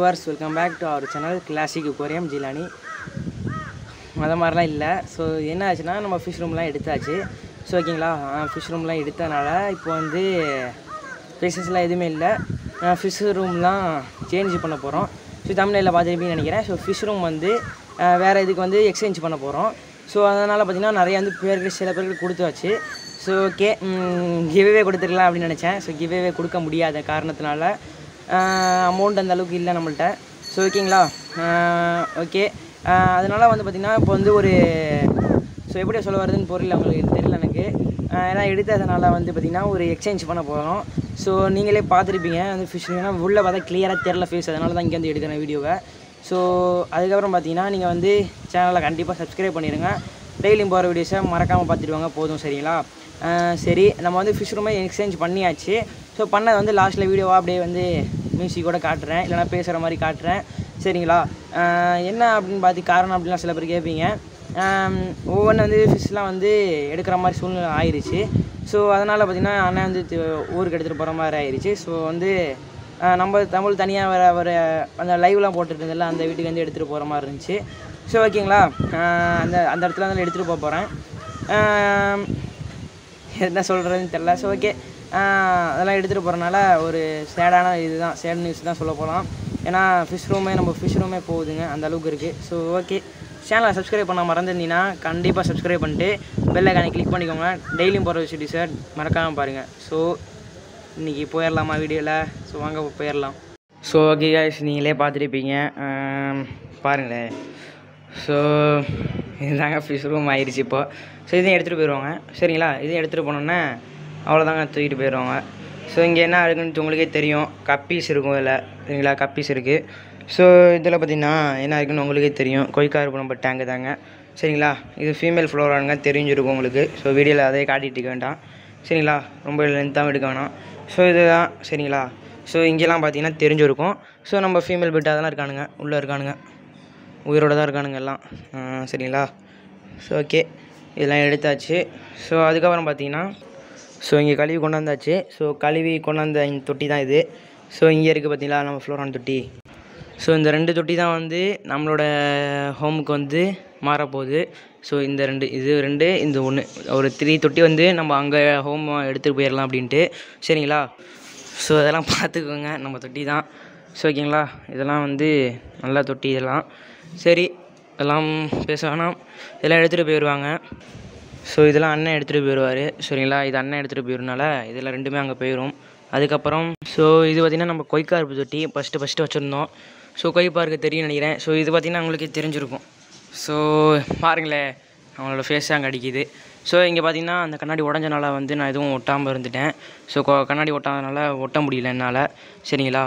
viewers welcome back to our channel classic கொரியம் ஜிலானி அது மாதிரிலாம் இல்லை ஸோ என்ன ஆச்சுன்னா நம்ம ஃபிஷ் ரூம்லாம் எடுத்தாச்சு ஸோ ஓகேங்களா ஃபிஷ் ரூம்லாம் எடுத்தனால இப்போ வந்து ஃபிஷஸ்லாம் எதுவுமே இல்லை ஃபிஷ் ரூம்லாம் சேஞ்ச் பண்ண போகிறோம் ஸோ தமிழில் பார்த்துருப்பீங்கன்னு நினைக்கிறேன் ஸோ ஃபிஷ் ரூம் வந்து அஹ், வேறு இதுக்கு வந்து எக்ஸ்சேஞ்ச் பண்ண போகிறோம் ஸோ அதனால் பார்த்திங்கன்னா நிறைய வந்து பேருக்கு சில பேருக்கு கொடுத்தாச்சு ஸோ ஓகே கிவ்வே கொடுத்துருக்கலாம் அப்படின்னு நினச்சேன் ஸோ கிவ்வே கொடுக்க முடியாத காரணத்தினால அமௌண்ட் அந்த அளவுக்கு இல்லை நம்மள்ட்ட ஸோ ஓகேங்களா ஓகே அதனால் வந்து பார்த்திங்கன்னா இப்போ வந்து ஒரு ஸோ எப்படி சொல்ல வருதுன்னு பொருள் அவங்களுக்கு தெரியல எனக்கு ஆஹ் ஏன்னா எடுத்ததுனால வந்து பார்த்திங்கன்னா ஒரு எக்ஸ்சேஞ்ச் பண்ண போகிறோம் ஸோ நீங்களே பார்த்துருப்பீங்க அந்த ஃபிஷ் ஏன்னா உள்ளே பார்த்தா கிளியராக தெரில ஃபேஸ் அதனால தான் இங்கே வந்து எடுக்கிறேன் வீடியோவை ஸோ அதுக்கப்புறம் பார்த்தீங்கன்னா நீங்கள் வந்து சேனலை கண்டிப்பாக சப்ஸ்கிரைப் பண்ணிடுங்க டெய்லியும் போகிற வீடியோஸை மறக்காமல் பார்த்துட்டு வாங்க போதும் சரிங்களா ஆஹ் சரி நம்ம வந்து ஃபிஷ் ரூமை எக்ஸ்சேஞ்ச் பண்ணியாச்சு ஸோ பண்ணது வந்து லாஸ்ட்டில் வீடியோவாக அப்படியே வந்து மியூசிக்கோட காட்டுறேன் இல்லைனா பேசுகிற மாதிரி காட்டுறேன் சரிங்களா ஆஹ் என்ன அப்படின்னு பார்த்து காரணம் அப்படின்லாம் சில பேர் கேட்பீங்க ஒவ்வொன்றும் வந்து ஃபிஷ்லாம் வந்து எடுக்கிற மாதிரி சூழ்நிலை ஆயிடுச்சு ஸோ அதனால் பார்த்திங்கன்னா அண்ணன் வந்து தி- ஊருக்கு எடுத்துகிட்டு போகிற மாதிரி ஆயிடுச்சு ஸோ வந்து ஆஹ் நம்ம தமிழ் தனியாக வர வர அந்த லைவ்லாம் போட்டுட்டு இருந்ததில்ல அந்த வீட்டுக்கு வந்து எடுத்துகிட்டு போகிற மாதிரி இருந்துச்சு ஸோ ஓகேங்களா ஆஹ் அந்த அந்த இடத்துல வந்து எடுத்துகிட்டு போக போகிறேன் என்ன சொல்கிறதுன்னு தெரில ஸோ ஓகே அதெல்லாம் எடுத்துகிட்டு போகிறனால ஒரு சேடான இதுதான் சேட் நியூஸ் தான் சொல்ல போகலாம் ஏன்னா ஃபிஷ் ரூமே நம்ம ஃபிஷ் ரூமே போகுதுங்க அந்த அளவுக்கு இருக்குது ஸோ ஓகே சேனலை சப்ஸ்கிரைப் பண்ண மறந்துருந்தீங்கன்னா கண்டிப்பாக சப்ஸ்கிரைப் பண்ணிட்டு பெல் ஐக்கானை கிளிக் பண்ணிக்கோங்க டெய்லியும் போகிற விஷயம் சார் மறக்காமல் பாருங்கள் ஸோ இன்றைக்கி போயிடலாமா வீடியோவில் ஸோ வாங்க போயிடலாம் ஸோ ஓகே guys நீங்களே பார்த்துருப்பீங்க ஆம், பாருங்களேன் ஸோ இதுதாங்க ஃபிஷ் ரூம் ஆயிடுச்சு இப்போ ஸோ இதையும் எடுத்துகிட்டு போயிடுவாங்க சரிங்களா இதையும் எடுத்துகிட்டு போனோன்னே அவ்வளோதாங்க தூக்கிட்டு போயிடுவாங்க ஸோ இங்கே என்ன இருக்குன்னு உங்களுக்கே தெரியும் கப்பீஸ் இருக்கும் இதில் சரிங்களா கப்பீஸ் இருக்குது ஸோ இதில் பார்த்தீங்கன்னா என்ன இருக்குன்னு உங்களுக்கே தெரியும் கொய்க்கா இருக்கும் நம்ம டேங்கு தாங்க சரிங்களா இது ஃபீமேல் ஃப்ளோரானுங்க தெரிஞ்சிருக்கும் உங்களுக்கு ஸோ வீடியோவில் அதே காட்டிட்டு இருக்க வேண்டாம் சரிங்களா ரொம்ப லென்த்தாக எடுக்க வேணாம் ஸோ இதுதான் சரிங்களா ஸோ இங்கெல்லாம் பார்த்தீங்கன்னா தெரிஞ்சிருக்கும் ஸோ நம்ம ஃபீமேல் பெட் அதெல்லாம் இருக்கானுங்க உள்ளே இருக்கானுங்க உயிரோட தான் இருக்கானுங்க எல்லாம் ஆ, சரிங்களா ஸோ ஓகே இதெல்லாம் எடுத்தாச்சு ஸோ அதுக்கப்புறம் பார்த்தீங்கன்னா ஸோ இங்கே கழுவி கொண்டாந்தாச்சு ஸோ கழுவி கொண்டாந்த இந்த தொட்டி தான் இது ஸோ இங்கே இருக்குது பார்த்தீங்களா நம்ம ஃப்ளோரான் தொட்டி ஸோ இந்த ரெண்டு தொட்டி தான் வந்து நம்மளோட ஹோமுக்கு வந்து மாறப்போகுது ஸோ இந்த ரெண்டு இது ரெண்டு இந்த ஒன்று ஒரு த்ரீ தொட்டி வந்து நம்ம அங்கே ஹோம் எடுத்துகிட்டு போயிடலாம் அப்படின்ட்டு சரிங்களா ஸோ அதெல்லாம் பார்த்துக்கோங்க நம்ம தொட்டி தான் ஸோ ஓகேங்களா இதெல்லாம் வந்து நல்ல தொட்டி இதெல்லாம் சரி இதெல்லாம் பேச வேணாம் இதெல்லாம் எடுத்துகிட்டு போயிடுவாங்க ஸோ இதெல்லாம் அண்ணன் எடுத்துகிட்டு போயிடுவார் சரிங்களா இது அண்ணன் எடுத்துகிட்டு போயிடுறனால இதில் ரெண்டுமே அங்கே போயிடும் அதுக்கப்புறம் ஸோ இது பார்த்திங்கன்னா நம்ம கொய்க்கார்ப்பு தொட்டி ஃபஸ்ட்டு ஃபஸ்ட்டு வச்சுருந்தோம் ஸோ கொய்ப்பாருக்கு தெரியும் நினைக்கிறேன் ஸோ இது பார்த்திங்கன்னா உங்களுக்கே தெரிஞ்சிருக்கும் ஸோ பாருங்களேன் அவங்களோட ஃபேஸ் அங்கே அடிக்குது ஸோ இங்கே பார்த்தீங்கன்னா அந்த கண்ணாடி உடஞ்சனால வந்து நான் எதுவும் ஒட்டாமல் இருந்துட்டேன் ஸோ கண்ணாடி ஒட்டாதனால ஒட்ட முடியல என்னால் சரிங்களா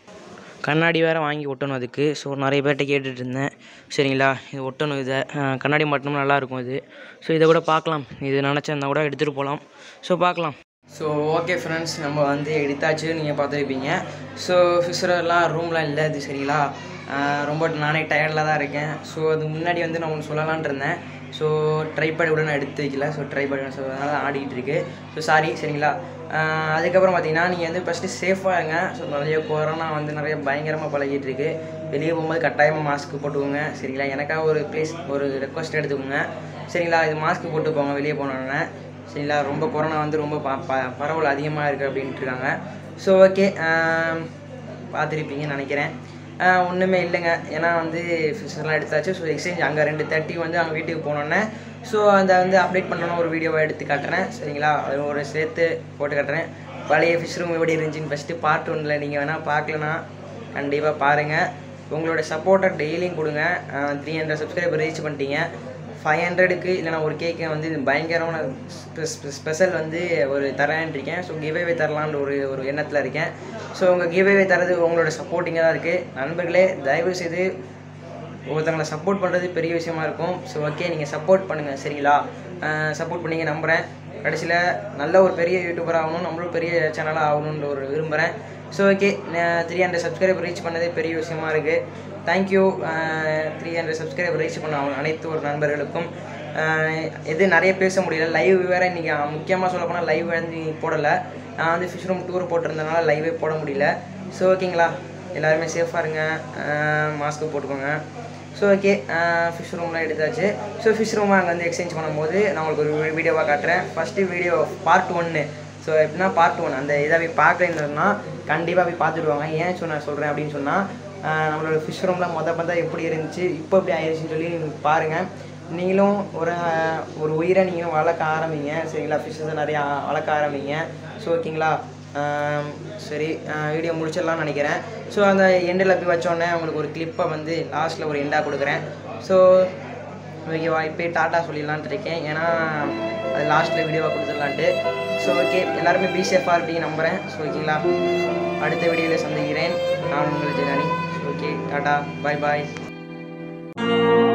கண்ணாடி வேறு வாங்கி ஒட்டணும் அதுக்கு ஸோ நிறைய பேர்கிட்ட கேட்டுட்டு இருந்தேன் சரிங்களா இது ஒட்டணும் இதை அஹ், கண்ணாடி மாட்டணும் நல்லாயிருக்கும் இது ஸோ இதை கூட பார்க்கலாம் இது நினச்சிருந்தா கூட எடுத்துகிட்டு போகலாம் ஸோ பார்க்கலாம் ஸோ ஓகே ஃப்ரெண்ட்ஸ் நம்ம வந்து எடுத்தாச்சு நீங்கள் பார்த்துருப்பீங்க ஸோ ஃபிஷரெல்லாம் ரூம்லாம் இல்லை இது சரிங்களா அஹ், ரொம்ப நானே டயர்டில் தான் இருக்கேன் ஸோ அது முன்னாடி வந்து நான் ஒன்று சொல்லலான்ட்டு இருந்தேன் ஸோ ட்ரைபேட் கூட நான் எடுத்து வைக்கல ஸோ ட்ரைபேட் ஸோ அதனால் தான் ஆடிக்கிட்டு இருக்கு ஸோ சாரி சரிங்களா ஆஹ் அதுக்கப்புறம் பார்த்தீங்கன்னா நீங்கள் வந்து ஃபஸ்ட்டு சேஃபாக இருங்க ஸோ நிறைய கொரோனா வந்து நிறைய பயங்கரமாக பழகிட்டு இருக்கு வெளியே போகும்போது கட்டாயமாக மாஸ்க் போட்டுக்கோங்க சரிங்களா எனக்காக ஒரு ப்ளீஸ் ஒரு ரெக்வஸ்ட் எடுத்துக்கோங்க சரிங்களா இது மாஸ்க் போட்டு போங்க வெளியே போனோன்னே சரிங்களா ரொம்ப கொரோனா வந்து ரொம்ப ப ப- பரவல் அதிகமாக இருக்குது அப்படின்ட்டு இருக்காங்க ஸோ ஓகே பார்த்துருப்பீங்கன்னு நினைக்கிறேன் ஆஹ் ஒன்றுமே இல்லைங்க ஏன்னா வந்து ஃபிஷர்லாம் எடுத்தாச்சு ஸோ எக்ஸ்சேஞ்ச் அங்கே ரெண்டு தேர்ட்டி வந்து அவங்க வீட்டுக்கு போனோன்னே ஸோ அந்த வந்து அப்டேட் பண்ணணும் ஒரு வீடியோவை எடுத்து காட்டுறேன் சரிங்களா அது ஒரு சேர்த்து போட்டு காட்டுறேன் பழைய ஃபிஷ் ரூம் எப்படி இருந்துச்சுன்னு ஃபஸ்ட்டு பார்ட் ஒன்றில் நீங்கள் வேணால் பார்க்கலனா கண்டிப்பாக பாருங்கள் உங்களோட சப்போர்ட்டை டெய்லியும் கொடுங்க த்ரீ ஹண்ட்ரட் சப்ஸ்கிரைபர் ரீச் பண்ணிட்டீங்க ஃபைவ் ஹண்ட்ரடுக்கு இல்லைனா ஒரு கேக்கு வந்து இது பயங்கரமான ஸ்பெஷல் வந்து ஒரு தரேன் இருக்கேன் ஸோ கிவ்அவே தரலான்ற ஒரு ஒரு எண்ணத்தில் இருக்கேன் ஸோ உங்கள் கிவ்அவே தரது உங்களோட சப்போர்ட்டிங்காக தான் இருக்குது நண்பர்களே தயவு செய்து ஒருத்தவங்களை சப்போர்ட் பண்ணுறது பெரிய விஷயமா இருக்கும் ஸோ ஓகே நீங்கள் சப்போர்ட் பண்ணுங்கள் சரிங்களா சப்போர்ட் பண்ணீங்க நம்புகிறேன் கடைசியில் நல்ல ஒரு பெரிய யூடியூபர் ஆகணும் நம்மளும் பெரிய சேனலாக ஆகணும்னு ஒரு விரும்புகிறேன் so okay three hundred subscriber reach பண்ணதே பெரிய விஷயமா இருக்குது thank you three hundred subscriber reach பண்ண அவங்க அனைத்து ஒரு நண்பர்களுக்கும் ஆஹ் எது நிறைய பேச முடியல லைவ் வேறு இன்றைக்கி முக்கியமாக சொல்ல போனால் லைவ் வந்து போடலை நான் வந்து ஃபிஷ் ரூம் டூர் போட்டிருந்தனால லைவே போட முடியல ஸோ ஓகேங்களா எல்லாருமே சேஃபாக இருங்க மாஸ்க்கு போட்டுக்கோங்க ஸோ ஓகே ஃபிஷ் ரூம்லாம் எடுத்தாச்சு ஸோ ஃபிஷ் ரூம் அங்கே வந்து எக்ஸ்சேஞ்ச் பண்ணும்போது நான் உங்களுக்கு ஒரு வீடியோவாக காட்டுறேன் ஃபஸ்ட்டு வீடியோ பார்ட் ஒன்று ஸோ எப்படின்னா பார்ட் ஒன் அந்த இதை போய் பார்க்கலன்னா கண்டிப்பாக போய் பார்த்துடுவாங்க ஏன் சொன்ன நான் சொல்கிறேன் அப்படின்னு சொன்னால் நம்மளோட ஃபிஷ் ரூமில் மொதல் மொதல் எப்படி இருந்துச்சு இப்போ எப்படி ஆயிடுச்சுன்னு சொல்லி நீங்கள் பாருங்கள் நீங்களும் ஒரு ஆஹ், ஒரு உயிரை நீங்களும் வளர்க்க ஆரம்பிங்க சரிங்களா ஃபிஷ்ஷை நிறையா வளர்க்க ஆரம்பிங்க ஸோ ஓகேங்களா ஆம், சரி வீடியோ முடிச்சிடலாம்னு நினைக்கிறேன் ஸோ அந்த எண்டில் போய் வச்சோடனே உங்களுக்கு ஒரு கிளிப்பை வந்து லாஸ்ட்டில் ஒரு எண்டாக கொடுக்குறேன் ஸோ ஓகேவா இப்போ டாட்டா சொல்லிடலான்ட்டு இருக்கேன் ஏன்னா அது லாஸ்ட்டில் வீடியோவாக கொடுத்துடலான்ட்டு ஸோ ஓகே எல்லாருமே பி சேஃபாக இருப்பீங்க நம்புகிறேன் ஸோ ஓகேங்களா அடுத்த வீடியோவில் சந்திக்கிறேன் நான் உங்கள் Jayarani so okay tata bye பாய்